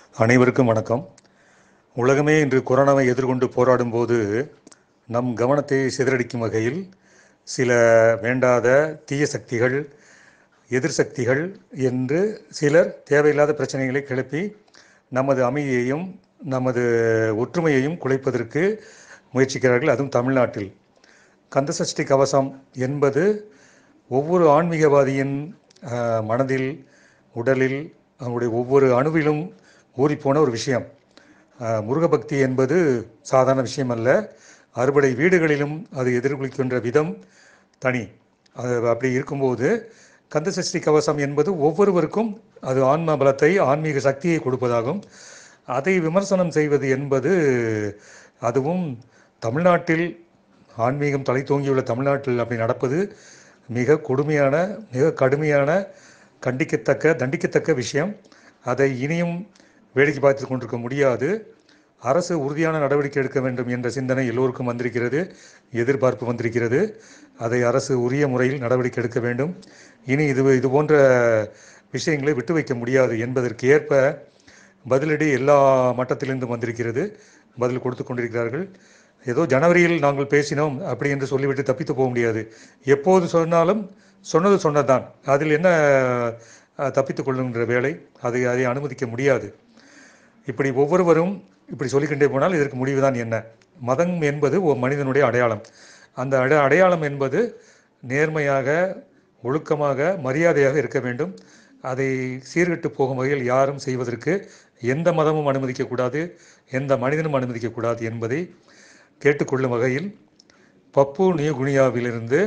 அனைவருக்கும் வணக்கம் உலகமே இன்று கொரோனாவை எதிர்கொண்டு போராடும்போது நம் கவனத்தை சிதறடிக்கும் வகையில் சில வேண்டாத தீய சக்திகள் எதிர் சக்திகள் என்று சிலர் தேவையில்லாத பிரச்சனைகளை கிளப்பி நமது அமைதியையும் நமது ஒற்றுமையையும் குலைப்பதற்கு முயற்சிக்கிறார்கள் அதுவும் தமிழ்நாட்டில் கந்தசஷ்டி கவசம் என்பது ஒவ்வொரு ஆன்மீகவாதியின் அஹ், மனதில் உடலில் அவனுடைய ஒவ்வொரு அணுவிலும் ஊறிப்போன ஒரு விஷயம் அஹ், முருகபக்தி என்பது சாதாரண விஷயம் அல்ல அறுபடை வீடுகளிலும் அது எதிர்கொள்கின்ற விதம் தனி அது அப்படி இருக்கும்போது கந்தசஷ்டி கவசம் என்பது ஒவ்வொருவருக்கும் அது ஆன்ம பலத்தை ஆன்மீக சக்தியை கொடுப்பதாகும் அதை விமர்சனம் செய்வது என்பது அதுவும் தமிழ்நாட்டில் ஆன்மீகம் தலை தோங்கியுள்ள தமிழ்நாட்டில் அப்படி நடப்பது மிக கொடுமையான மிக கடுமையான கண்டிக்கத்தக்க தண்டிக்கத்தக்க விஷயம் அதை இனியும் வேடிக்கை பார்த்து கொண்டிருக்க முடியாது அரசு உறுதியான நடவடிக்கை எடுக்க வேண்டும் என்ற சிந்தனை எல்லோருக்கும் வந்திருக்கிறது எதிர்பார்ப்பு வந்திருக்கிறது அதை அரசு உரிய முறையில் நடவடிக்கை எடுக்க வேண்டும் இனி இது இது போன்ற விஷயங்களை விட்டு வைக்க முடியாது என்பதற்கு ஏற்ப பதிலடி எல்லா மட்டத்திலிருந்தும் வந்திருக்கிறது பதில் கொடுத்து கொண்டிருக்கிறார்கள் ஏதோ ஜனவரியில் நாங்கள் பேசினோம் அப்படி என்று சொல்லிவிட்டு தப்பித்து போக முடியாது எப்போது சொன்னாலும் சொன்னது சொன்னதுதான் அதில் என்ன அஹ், தப்பித்துக் கொள்ளுகின்ற வேலை அதை அதை அனுமதிக்க முடியாது இப்படி ஒவ்வொருவரும் இப்படி சொல்லிக்கொண்டே போனால் இதற்கு முடிவுதான் என்ன மதம் என்பது ஒரு மனிதனுடைய அடையாளம் அந்த அட அடையாளம் என்பது நேர்மையாக ஒழுக்கமாக மரியாதையாக இருக்க வேண்டும் அதை சீர்கெட்டு போகும் வகையில் யாரும் செய்வதற்கு எந்த மதமும் அனுமதிக்கக்கூடாது எந்த மனிதனும் அனுமதிக்கக்கூடாது என்பதை கேட்டுக்கொள்ளும் வகையில் பப்பு நியூ குனியாவிலிருந்து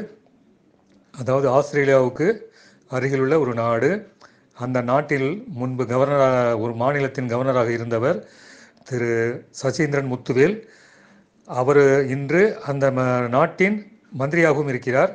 அதாவது ஆஸ்திரேலியாவுக்கு அருகிலுள்ள ஒரு நாடு அந்த நாட்டில் முன்பு கவர்னராக ஒரு மாநிலத்தின் கவர்னராக இருந்தவர் திரு சசீந்திரன் முத்துவேல் அவர் இன்று அந்த ம- நாட்டின் மந்திரியாகவும் இருக்கிறார்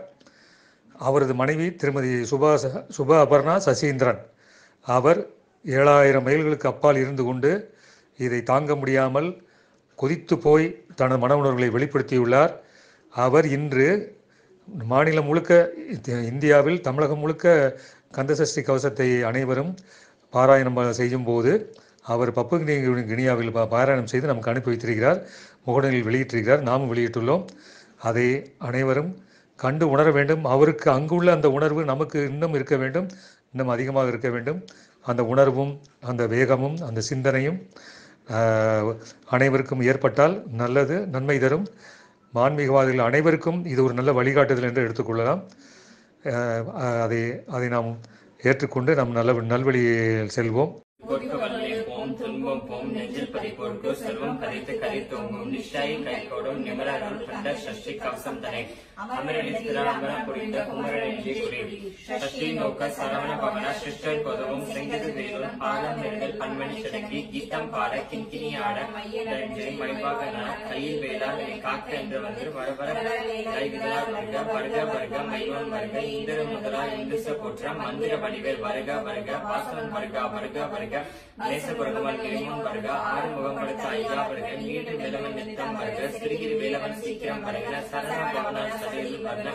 அவரது மனைவி திருமதி சுபா ச- சுபா அபர்ணா சசீந்திரன் அவர் ஏழாயிரம் மைல்களுக்கு அப்பால் இருந்து கொண்டு இதை தாங்க முடியாமல் கொதித்து போய் தனது மன உணர்வுகளை வெளிப்படுத்தியுள்ளார் அவர் இன்று மாநிலம் முழுக்க இத்த- இந்தியாவில் தமிழகம் முழுக்க கந்தசஷ்டி கவசத்தை அனைவரும் பாராயணம் செய்யும் போது அவர் பப்பு கினி- கினியாவில் பா- பாராயணம் செய்து நமக்கு அனுப்பி வைத்திருக்கிறார் முகடனில் வெளியிட்டிருக்கிறார் நாமும் வெளியிட்டுள்ளோம் அதை அனைவரும் கண்டு உணர வேண்டும் அவருக்கு அங்குள்ள அந்த உணர்வு நமக்கு இன்னும் இருக்க வேண்டும் இன்னும் அதிகமாக இருக்க வேண்டும் அந்த உணர்வும் அந்த வேகமும் அந்த சிந்தனையும் ஆஹ், அனைவருக்கும் ஏற்பட்டால் நல்லது நன்மை தரும் ஆன்மீகவாதிகள் அனைவருக்கும் இது ஒரு நல்ல வழிகாட்டுதல் என்று எடுத்துக்கொள்ளலாம் ஆஹ், அதை அதை நாம் ஏற்றுக்கொண்டு நாம் நல்ல நல்வழியில் செல்வோம் பொற்கவல்லை போம் துன்பம் போம் நெஞ்சில் பதிப்போர்க்கு செல்வம் கரைத்து கரை தோங்கும் நிஷ்டாய் கைகோடும் நிமலருள் கண்ட சஷ்டி கவசம் தனை அமரனின் திராமர குறித்த குமரனெஞ்சி குறி சஷ்டி நோக்க சரவண பவன சிஷ்டர் பொதுவும் செங்கது வேலும் பாதம் நெருங்கல் பன்மணி சடங்கி கீதம் பாட கிண்கிணி ஆட நெஞ்சை மணிப்பாக கையில் வேளால் என்னை காக்க என்று வந்து வர வர கைவிதா வருக வருக வருக மைவன் வருக இந்திர முதலா இந்துச போற்ற மந்திர வடிவேல் வருக வருக வாசவன் வருக வருக வருக நேச குரகமல் கிளிமுன் வருக ஆறுமுகம் படுத்த ஐயா வருக நீட்டு வேலவன் நித்தம் வருக சிறுகிரி வேலவன் சீக்கிரம் வருக சரண பவனான் சதையில் வருக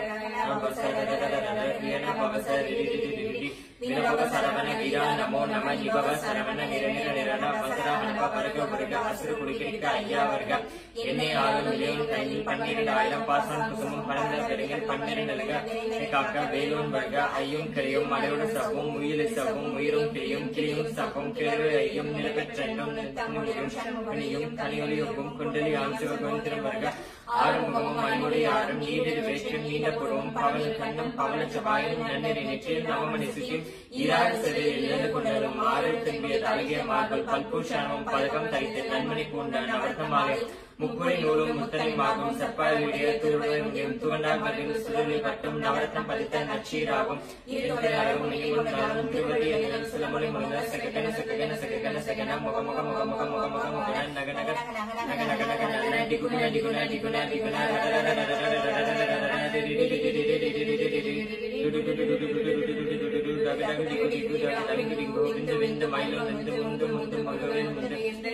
வீண பவச வினபவ சரவண வீரா நமோ நம இபவ சரவண நிரநிர நிரண வசராமணப வருக வருக அசுர குடிக்கிற ஐயா வருக என்னை ஆளும் இளையோன் கையில் பன்னிரண்டு ஆயிரம் பாசம் குசுமும் பரந்த பெருங்கள் பன்னிரண்டு அழக காக்க வேலோன் வருக ஐயும் கிளையும் மலையோட சவும் உயிரை சவும் உயிரும் கிளியும் கிளியும் சவும் கிழறு ஐயும் நிலப்பெற்றென்றும் கனியும் தனியொலியொப்பும் குண்டலி ஆம் சிவகோன் திரும்பருக ஆறுமுகமும் மணிமொழி ஆறும் நீடில் வேற்றும் நீண்ட புறவும் பவன கண்ணும் பவன சபாயும் நன்னெறி நெற்றியும் நவமணி சுற்றியும் ஈராறு சிறையில் இழந்து கொண்டதும் ஆறு திரும்பிய அழகிய மார்பல் பல்பூஷணமும் பதகம் தரித்து நன்மணி பூண்ட நவர்த்தமாக முப்புரை நூலும் முத்தனைமாகும் செப்பாயுடைய திருவிழையும் துவண்டால் மதில் சுழலில் பட்டும் நவரத்னம் பதித்த நச்சீராகும் இருநூறாகும் நீங்களும் திருவடி எண்ணிலும் சில மொழி முழுங்க சககன சககன சககன சகன முக முக முக முக முக முக முக நக நக நக நக நக நக டிகுன டிகுன டிகுன டிகுன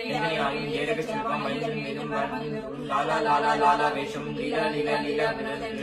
வேஷம் லீலா லீலா லீலா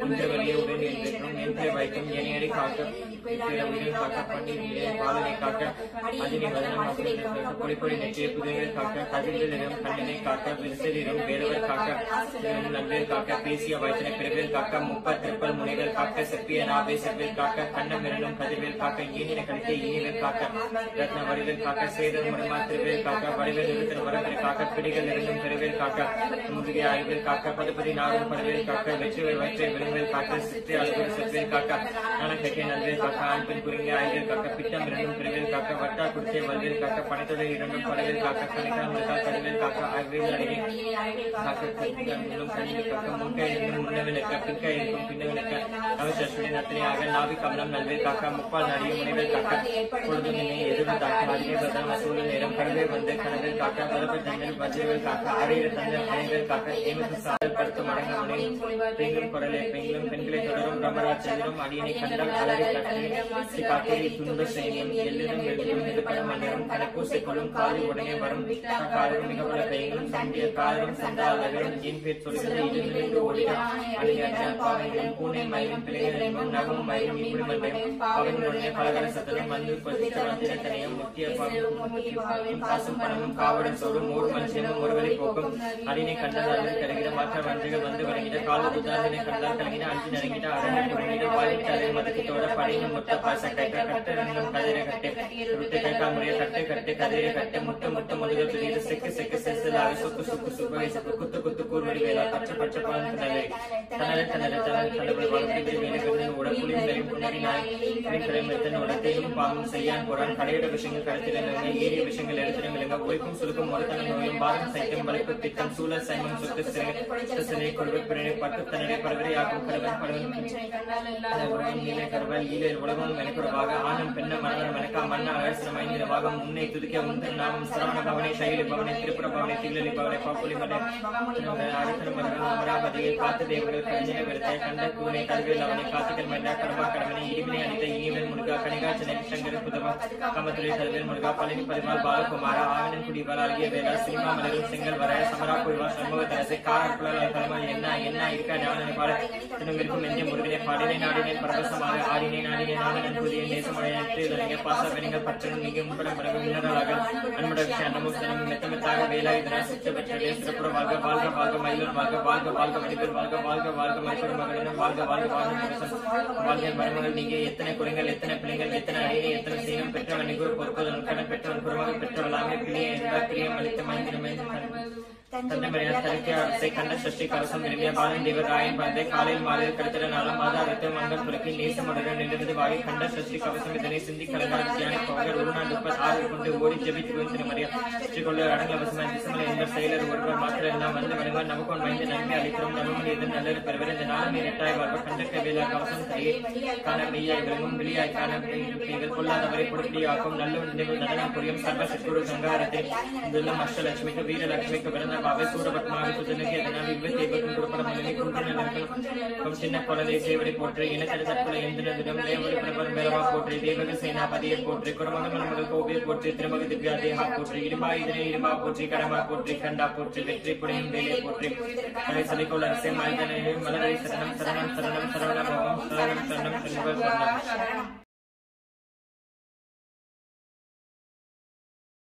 உன்ற வழியை உடன் என்றும் நின்று வைக்கும் எனையடி காக்க பிற உயிர் காக்க பண்டிகை பாலனை காக்க அதினை வதனம் மக்களுக்கு பொடி பொடி நெற்றிய புதைகள் காக்க கதிர்களிடம் கண்ணனை காக்க விரிசலிடம் வேலவர் காக்க நல்வேல் காக்க பேசிய வயசனை பிறவில் காக்க முப்ப திருப்பல் முனைகள் காக்க செப்பிய நாவே செவ்வேல் காக்க கண்ணம் இரண்டும் கதிர்வேல் காக்க ஈனின கழித்த ஈனிவேல் காக்க ரத்ன வடிவேல் காக்க சேதன் முடமா திருவேல் காக்க வடிவேல் இருத்தல் வரவேல் காக்க பிடிகள் இரண்டும் பெருவேல் காக்க முதுகை அறிவேல் காக்க பதுபதி நாடும் படுவேல் காக்க வெற்றிவேல் வற்றை விரும்பேல் காக்க சிற்றி அழுகு செவ்வேல் காக்க நனக்கட்டை நல்வேல் காக்க ஆண் பெண் குறிங்க ஐவேல் காக்க பிட்டம் இரண்டும் பெருவேல் காக்க வட்டா குடிசை வல்வேல் காக்க பனைத்தொடை இரண்டும் படவேல் காக்க கணிக்கா மிருகா கருவேல் காக்க ஐவேல் அடியை காக்க கண்ணிலும் கண்ணில் காக்க முன்கை இருந்தும் முன்னவிலக்க பின்கை இருக்கும் பின்னவிலக்க நவசஸ்வரி நத்தனையாக நாவி கமலம் நல்வேல் காக்க முப்பால் நடிகை முனைவேல் காக்க பொழுது நினை எதிர்வு தாக்க அதிலே பதம சூழல் நேரம் கடவே வந்து கனவில் காக்க பரப்ப தங்கள் வஜ்ரவேல் காக்க அரையிற தங்கள் அனைவேல் காக்க ஏமத்து சாதல் படுத்து மடங்க முனை பெண்களும் குரலே பெண்களும் பெண்களை தொடரும் பிரம்மராட்சரும் அடியனை கண்டால் அலறி கட்டி காக்கேரி துன்ப சைனியம் எல்லிடம் வெள்ளியும் நிறுப்படம் மன்னரும் கணக்கூசை கொள்ளும் காலி உடனே வரும் காலரும் மிக பல கைகளும் சந்திய காலரும் சந்தா அழகரும் என் பேர் சொல்கிறது இது நினைந்து ஓடிடும் அடியாற்ற பாவைகளும் பூனை மயிலும் பிள்ளைகளும் நகமும் மயிலும் இப்படி மண்மையும் அவன் உடனே பலகர சத்தலும் வந்து கொதித்த வந்திரத்தனையும் முக்கிய பாவம் காசும் பணமும் காவடும் சோறும் ஓர் மனுஷனும் ஒருவரை போக்கும் அடினை கண்டதால் கருகிற மற்ற வன்றிகள் வந்து வழங்கிட கால புத்தாதினை கண்டால் கலங்கின அஞ்சு நெருங்கிட அரணிட்டு உடனே வாயிட்டு அதை மதக்கத்தோட படையின மொத்த பாச கைக்க கட்ட ரெண்டும் கதிரை கட்டு விட்டு கைக்கா முறைய கட்டு கட்டு கதிரை கட்டு முட்டு முட்டு முதுக பெரிய செக்கு செக்கு செசலாக சுக்கு சுக்கு சுக்கு சுக்கு குத்து குத்து கூர்வடி வேலா பச்சை பச்சை பழம் தனலை தனலை தனலை தனலை கடவுள் வளர்த்து வேலை உடம்புலியும் வெறும் புன்னகை நாய் கிளைமெத்தன் உடத்தையும் பாவம் செய்யான் போறான் கடையிட விஷயங்கள் கருத்திலிருங்க ஏறிய விஷயங்கள் எடுத்திடம் இல்லைங்க உழைக்கும் சுருக்கும் ஒருத்தன நோயும் பாரம் சைத்தம் வலிப்பு பித்தம் சூழல் சைமம் சொத்து சிறை சிலை கொடுவை பிறனை பட்டு தன்னுடைய பரவரை ஆக்கும் கருவன் படுவன் உலகம் நீலை கருவல் ஈழல் உலகம் மெனக்குறவாக ஆணும் பெண்ணம் மனவன் மெனக்கா மன்ன அழசனம் ஐந்திரவாக முன்னை துதிக்க முந்தன் நாமம் சிரவண பவனை சைலி பவனை திருப்புர பவனை தில்லி பவனை பாப்புலி மலை அடுத்த மரங்கள் அமராவதியை காத்து தேவர்கள் கஞ்சனை விருத்தை கண்ட கூனை கல்வியில் அவனை காத்துக்கள் மண்டா கடமா கடவனை இடிவினை அளித்த இனிவேல் முருகா கணிகாச்சனை சங்கர புதவா கமத்துறை கல்வேல் முருகா பழனி பரிமால் பாலகுமாரா ஆவணன் குடிவால் ஆகிய வேலா சினிமா மலரும் செங்கல் வர சமரா குழுவா சண்முக தரசை காரர் புலல் தலைமை என்ன என்ன இருக்கா ஞான பாட திரும்பிருக்கும் எந்த முருகனை பாடினை நாடினை பரவசமாக ஆடினை நாடினை நாமனன் புதிய நேசமடையற்று இதனை பாச வெனிகள் பற்றனும் மிக முன்படம் பிறகு மின்னராக அன்புட அன்னமுத்தனம் மெத்த மெத்தாக வேலா இதனா சித்த பெற்றே சிறப்புற வாழ்க வாழ்க வாழ்க மயிலூர் வாழ்க வாழ்க வாழ்க வடிவேல் வாழ்க வாழ்க வாழ்க மைப்பெரும் மகளிடம் வாழ்க வாழ்க வாழ்க முரசன் வாழ்க மருமகள் நீங்க எத்தனை குறைகள் எத்தனை பிள்ளைகள் எத்தனை அடியை எத்தனை சீனம் பெற்றவன் நிகூர் பொறுப்பதன் கடன் பெற்றவன் குருமகள் பெற்றவளாமே பிள்ளையை என்பார் பிரியம் அளித்த மைந்திரமே தந்தை மரியாதை தரிக்க அரசை கண்ட சஷ்டி கவசம் விரும்பிய பாலன் தேவர் ராயன் பந்தை காலையில் மாலையில் கருத்திட நாளம் மாதா ரத்த மங்கல் புலக்கி நேசமுடன் நின்றது வாயை கண்ட சஷ்டி கவசம் இதனை சிந்தி கலந்தார் தியான பவர்கள் ஒரு நாள் முப்பத்தி ஆறு கொண்டு ஓடி ஜெபித்து கோயில் மரியா ஸ்ரீ கொள்ள அடங்கல வசமா திசமலை என்பர் செயலர் ஒருவர் மாத்திரம் எல்லாம் வந்து வணங்குவார் நமக்கு மைந்த நன்மை அளிக்கிறோம் நமக்கு எது நல்லது பெறுவர் இந்த நாளும் இரட்டாய் வாழ்வ கண்டக்க வேலா கவசம் தரையே காண மெய்யாய் விளங்கும் வெளியாய் காண பெய்கள் கொள்ளாதவரை பொறுப்படியாக்கும் நல்ல நினைவு நடனம் புரியும் சர்வ சிற்குரு சங்காரத்தை இதுள்ள அஷ்டலட்சுமிக்கு வீரலட்சுமிக்கு பிறந்த பாவை சூரபத்மாவை சுதனுக்கு எதனால் விபத்தை பற்றும் குடுப்படம் நிலை குன்றினம் சின்ன குழந்தை சேவடி போற்றி இனத்தட தற்கொலை எந்திரதிடம் தேவடி பிரபலம் மேலவா போற்றி தேவக சேனாபதியை போற்றி குடும்பங்கள் மலமகள் கோபியை போற்றி திருமக திவ்யா தேகா போற்றி இருமா இதனை இருமா போற்றி கடமா போற்றி கண்டா போற்றி வெற்றி குடையும் வேலை போற்றி கலை சலிக்கோள் அரசை மாய்தனை மலரை சரணம் சரணம் சரணம் சரணம் சரணம் சரணம் சரணம் சரணம்